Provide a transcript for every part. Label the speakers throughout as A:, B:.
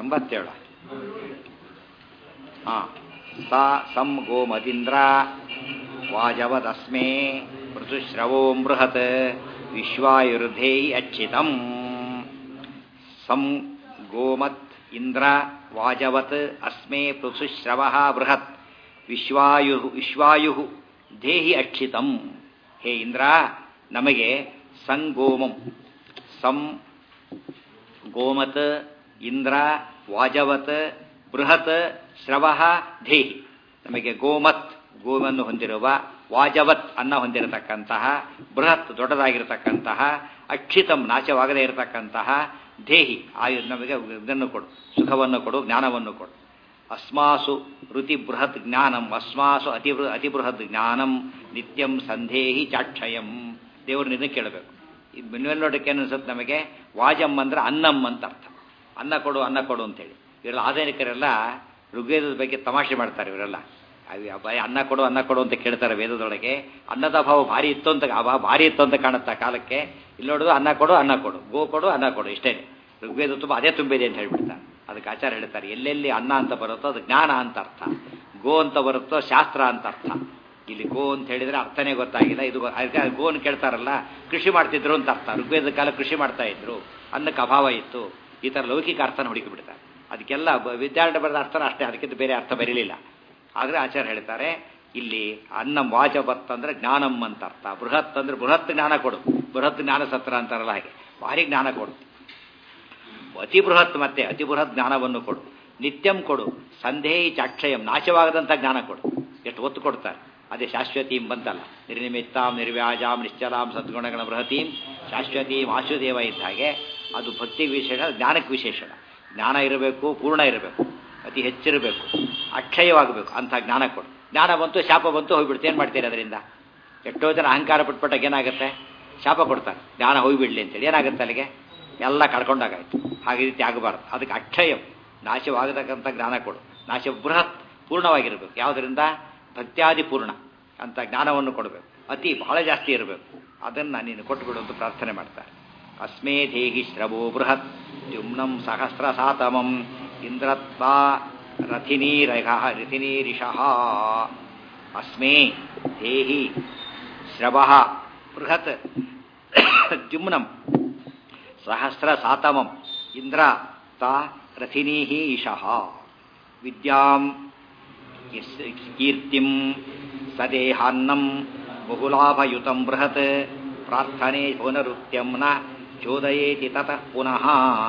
A: ಎಂಬತ್ತೇಳು ಹಾ ಸ ಸಂ ಗೋಮತೀಂದ್ರ ವಾಜವದಸ್ಮೇ ಋತುಶ್ರವೋ ಬೃಹತ್ ವಿಶ್ವಾಯುರ್ಧೇಯಿ ಅಚ್ಚಿತಂ ಸಂ ಗೋಮತ್ ಇಂದ್ರ ವಾಜವತ್ ಅಸ್ಮೇ ಪೃಥುಶ್ರವ ಬೃಹತ್ ವಿಶ್ವಾಯು ವಿಶ್ವಾಯು ದೇಹಿ ಅಕ್ಷಿತಂ ಹೇ ಇಂದ್ರ ನಮಗೆ ಸಂಗೋಮಂ ಸಂ ಗೋಮತ್ ಇಂದ್ರ ವಾಜವತ್ ಬೃಹತ್ ಶ್ರವ ಧೇಹಿ ನಮಗೆ ಗೋಮತ್ ಗೋವನ್ನು ಹೊಂದಿರುವ ವಾಜವತ್ ಅನ್ನ ಹೊಂದಿರತಕ್ಕಂತಹ ಬೃಹತ್ ದೊಡ್ಡದಾಗಿರತಕ್ಕಂತಹ ಅಕ್ಷಿತಂ ನಾಶವಾಗದೇ ಇರತಕ್ಕಂತಹ ದೇಹಿ ಆಯು ನಮಗೆ ಇದನ್ನು ಕೊಡು ಸುಖವನ್ನು ಕೊಡು ಜ್ಞಾನವನ್ನು ಕೊಡು ಅಸ್ಮಾಸು ಋತಿ ಬೃಹತ್ ಜ್ಞಾನಂ ಅಸ್ಮಾಸು ಅತಿ ಅತಿ ಬೃಹತ್ ಜ್ಞಾನಂ ನಿತ್ಯಂ ಸಂಧೇಹಿ ಚಾಕ್ಷಯಂ ದೇವರು ನಿನ್ನ ಕೇಳಬೇಕು ಇದು ಮಿನ್ವೆಲ್ಲೋಟಕ್ಕೆ ಏನು ಅನ್ಸುತ್ತೆ ನಮಗೆ ವಾಜಂ ಅಂದ್ರೆ ಅನ್ನಂ ಅಂತ ಅರ್ಥ ಅನ್ನ ಕೊಡು ಅನ್ನ ಕೊಡು ಅಂತೇಳಿ ಇವರೆಲ್ಲ ಆಧುನಿಕರೆಲ್ಲ ಋಗ್ವೇದದ ಬಗ್ಗೆ ತಮಾಷೆ ಮಾಡ್ತಾರೆ ಇವರೆಲ್ಲ ಅನ್ನ ಕೊಡು ಅನ್ನ ಕೊಡು ಅಂತ ಕೇಳ್ತಾರೆ ವೇದದೊಳಗೆ ಅನ್ನದ ಅಭಾವ ಭಾರಿ ಇತ್ತು ಅಂತ ಅಭಾವ ಭಾರಿ ಇತ್ತು ಅಂತ ಕಾಣುತ್ತೆ ಕಾಲಕ್ಕೆ ಇಲ್ಲಿ ನೋಡೋದು ಅನ್ನ ಕೊಡು ಅನ್ನ ಕೊಡು ಗೋ ಕೊಡು ಅನ್ನ ಕೊಡು ಇಷ್ಟೇ ಋಗ್ವೇದ ತುಂಬ ಅದೇ ತುಂಬಿದೆ ಅಂತ ಹೇಳ್ಬಿಡ್ತಾರೆ ಅದಕ್ಕೆ ಆಚಾರ ಹೇಳ್ತಾರೆ ಎಲ್ಲೆಲ್ಲಿ ಅನ್ನ ಅಂತ ಬರುತ್ತೋ ಅದು ಜ್ಞಾನ ಅಂತ ಅರ್ಥ ಗೋ ಅಂತ ಬರುತ್ತೋ ಶಾಸ್ತ್ರ ಅಂತ ಅರ್ಥ ಇಲ್ಲಿ ಗೋ ಅಂತ ಹೇಳಿದ್ರೆ ಅರ್ಥನೇ ಗೊತ್ತಾಗಿಲ್ಲ ಇದು ಗೋನ್ ಕೇಳ್ತಾರಲ್ಲ ಕೃಷಿ ಮಾಡ್ತಿದ್ರು ಅಂತ ಅರ್ಥ ಋಗ್ವೇದ ಕಾಲ ಕೃಷಿ ಮಾಡ್ತಾ ಇದ್ರು ಅನ್ನಕ್ಕೆ ಅಭಾವ ಇತ್ತು ಈ ಥರ ಲೌಕಿಕ ಅರ್ಥನ ಹುಡುಕಿ ಬಿಡ್ತಾರೆ ಅದಕ್ಕೆಲ್ಲ ವಿದ್ಯಾರ್ಥಿ ಬರೆದ ಅರ್ಥನ ಅಷ್ಟೇ ಅದಕ್ಕಿಂತ ಬೇರೆ ಅರ್ಥ ಬರೀಲಿಲ್ಲ ಆದರೆ ಆಚಾರ್ಯ ಹೇಳ್ತಾರೆ ಇಲ್ಲಿ ಅನ್ನ ವಾಚಬತ್ ಅಂದ್ರೆ ಜ್ಞಾನಂ ಅಂತ ಅರ್ಥ ಬೃಹತ್ ಅಂದ್ರೆ ಬೃಹತ್ ಜ್ಞಾನ ಕೊಡು ಬೃಹತ್ ಜ್ಞಾನ ಸತ್ರ ಅಂತಾರಲ್ಲ ಹಾಗೆ ಭಾರಿ ಜ್ಞಾನ ಕೊಡು ಅತಿ ಬೃಹತ್ ಮತ್ತೆ ಅತಿ ಬೃಹತ್ ಜ್ಞಾನವನ್ನು ಕೊಡು ನಿತ್ಯಂ ಕೊಡು ಸಂದೇಹಿ ಚಾಕ್ಷಯಂ ನಾಶವಾಗದಂಥ ಜ್ಞಾನ ಕೊಡು ಎಷ್ಟು ಒತ್ತು ಕೊಡ್ತಾರೆ ಅದೇ ಶಾಶ್ವತೀಂ ಬಂತಲ್ಲ ನಿರ್ನಿಮಿತ್ತಾಂ ನಿರ್ವ್ಯಾಜಾಂ ನಿಶ್ಚಲಾಂ ಸದ್ಗುಣಗಳ ಬೃಹತೀಂ ಶಾಶ್ವತೀಂ ಆಶುದೇವ ಇದ್ದ ಹಾಗೆ ಅದು ಭಕ್ತಿಗೆ ವಿಶೇಷ ಜ್ಞಾನಕ್ಕೆ ವಿಶೇಷಣ ಜ್ಞಾನ ಇರಬೇಕು ಪೂರ್ಣ ಇರಬೇಕು ಅತಿ ಹೆಚ್ಚಿರಬೇಕು ಅಕ್ಷಯವಾಗಬೇಕು ಅಂಥ ಜ್ಞಾನ ಕೊಡು ಜ್ಞಾನ ಬಂತು ಶಾಪ ಬಂತು ಹೋಗ್ಬಿಡ್ತು ಏನು ಮಾಡ್ತೀರಿ ಅದರಿಂದ ಎಷ್ಟೋ ಜನ ಅಹಂಕಾರ ಪಟ್ಪಟ್ಟಾಗ ಏನಾಗುತ್ತೆ ಶಾಪ ಕೊಡ್ತಾರೆ ಜ್ಞಾನ ಹೋಗ್ಬಿಡ್ಲಿ ಅಂತೇಳಿ ಏನಾಗುತ್ತೆ ಅಲ್ಲಿಗೆ ಎಲ್ಲ ಕಳ್ಕೊಂಡಾಗಾಯ್ತು ಹಾಗೆ ರೀತಿ ಆಗಬಾರ್ದು ಅದಕ್ಕೆ ಅಕ್ಷಯಂ ನಾಶವಾಗತಕ್ಕಂಥ ಜ್ಞಾನ ಕೊಡು ನಾಶ ಬೃಹತ್ ಪೂರ್ಣವಾಗಿರಬೇಕು ಯಾವುದರಿಂದ ಭಕ್ತ್ಯಾದಿ ಪೂರ್ಣ ಅಂತ ಜ್ಞಾನವನ್ನು ಕೊಡಬೇಕು ಅತಿ ಬಹಳ ಜಾಸ್ತಿ ಇರಬೇಕು ಅದನ್ನು ನೀನು ಕೊಟ್ಟುಬಿಡು ಅಂತ ಪ್ರಾರ್ಥನೆ ಮಾಡ್ತಾರೆ ಅಸ್ಮೇ ದೇಹಿ ಶ್ರವೋ ಬೃಹತ್ ದ್ಯುಮ್ನಂ ಸಹಸ್ರ ಸಾತಮಂ ಇಂದ್ರತ್ವಾ ರಥಿನೀರಘ ರಥಿನೀರಿಷಃ ಅಸ್ಮೇ ದೇಹಿ ಶ್ರವ ಬೃಹತ್ ದ್ಯುಮ್ನಂ ಸಹಸ್ರ ಸಾತಮಂ ಇಂದ್ರ ತಾ ರಥಿನೀ ಈಶಃ ವಿದ್ಯಾಂ ಕೀರ್ತಿಂ ಸದೇಹಾನ್ನಂ ಬಹುಲಾಭಯುತಂ ಬೃಹತ್ ಪ್ರಾರ್ಥನೆ ಪುನರುತ್ಯಂ ನ ಚೋದಯೇತಿ ತತಃ ಪುನಃ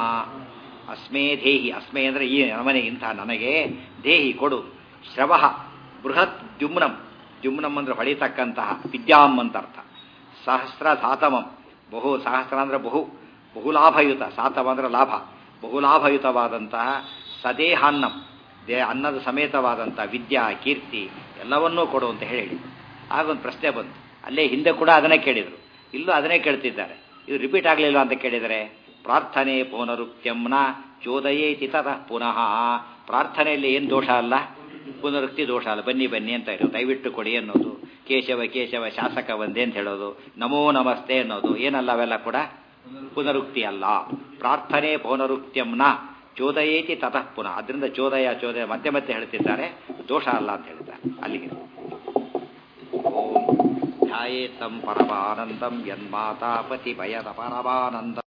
A: ಅಸ್ಮೇ ದೇಹಿ ಅಸ್ಮೇ ಅಂದರೆ ಈ ನಮನೆ ಇಂಥ ನನಗೆ ದೇಹಿ ಕೊಡು ಶ್ರವ ಬೃಹತ್ ದ್ಯುಮ್ನಂ ದ್ಯುಮ್ನಂ ಅಂದ್ರೆ ಹೊಳಿತಕ್ಕಂತಹ ವಿದ್ಯಾಂ ಅಂತ ಅರ್ಥ ಸಹಸ್ರ ಸಾತಮಂ ಬಹು ಸಹಸ್ರ ಅಂದ್ರೆ ಬಹು ಬಹುಲಾಭಯುತ ಸಾತಮ ಅಂದ್ರೆ ಲಾಭ ಬಹುಲಾಭಯುತವಾದಂತಹ ಸದೇಹಾನ್ನಂ ದೇ ಅನ್ನದ ಸಮೇತವಾದಂಥ ವಿದ್ಯಾ ಕೀರ್ತಿ ಎಲ್ಲವನ್ನೂ ಕೊಡು ಅಂತ ಹೇಳಿ ಆಗೊಂದು ಪ್ರಶ್ನೆ ಬಂತು ಅಲ್ಲೇ ಹಿಂದೆ ಕೂಡ ಅದನ್ನೇ ಕೇಳಿದರು ಇಲ್ಲೂ ಅದನ್ನೇ ಕೇಳ್ತಿದ್ದಾರೆ ಇದು ರಿಪೀಟ್ ಆಗಲಿಲ್ಲ ಅಂತ ಕೇಳಿದರೆ ಪ್ರಾರ್ಥನೆ ಪುನರುಕ್ತ್ಯಂನ ಚೋದಯೇತಿ ತತಃ ಪುನಃ ಪ್ರಾರ್ಥನೆಯಲ್ಲಿ ಏನು ದೋಷ ಅಲ್ಲ ಪುನರುಕ್ತಿ ದೋಷ ಅಲ್ಲ ಬನ್ನಿ ಬನ್ನಿ ಅಂತ ಇರೋದು ದಯವಿಟ್ಟು ಕೊಡಿ ಅನ್ನೋದು ಕೇಶವ ಕೇಶವ ಶಾಸಕ ಒಂದೇ ಅಂತ ಹೇಳೋದು ನಮೋ ನಮಸ್ತೆ ಅನ್ನೋದು ಏನಲ್ಲ ಅವೆಲ್ಲ ಕೂಡ ಪುನರುಕ್ತಿ ಅಲ್ಲ ಪ್ರಾರ್ಥನೆ ಪುನರುಕ್ತ್ಯಂನ ಚೋದಯೇತಿ ತತಃ ಪುನಃ ಅದರಿಂದ ಚೋದಯ ಚೋದಯ ಮತ್ತೆ ಮತ್ತೆ ಹೇಳ್ತಿದ್ದಾರೆ ದೋಷ ಅಲ್ಲ ಅಂತ ಹೇಳ್ತಾರೆ ಅಲ್ಲಿಗೆ ಓಂ ಧ್ಯಾಯೇತಂ ಪರಮಾನಂದಂ ಯನ್ಮಾತಾ ಪತಿ ಭಯದ ಪರಮಾನಂದ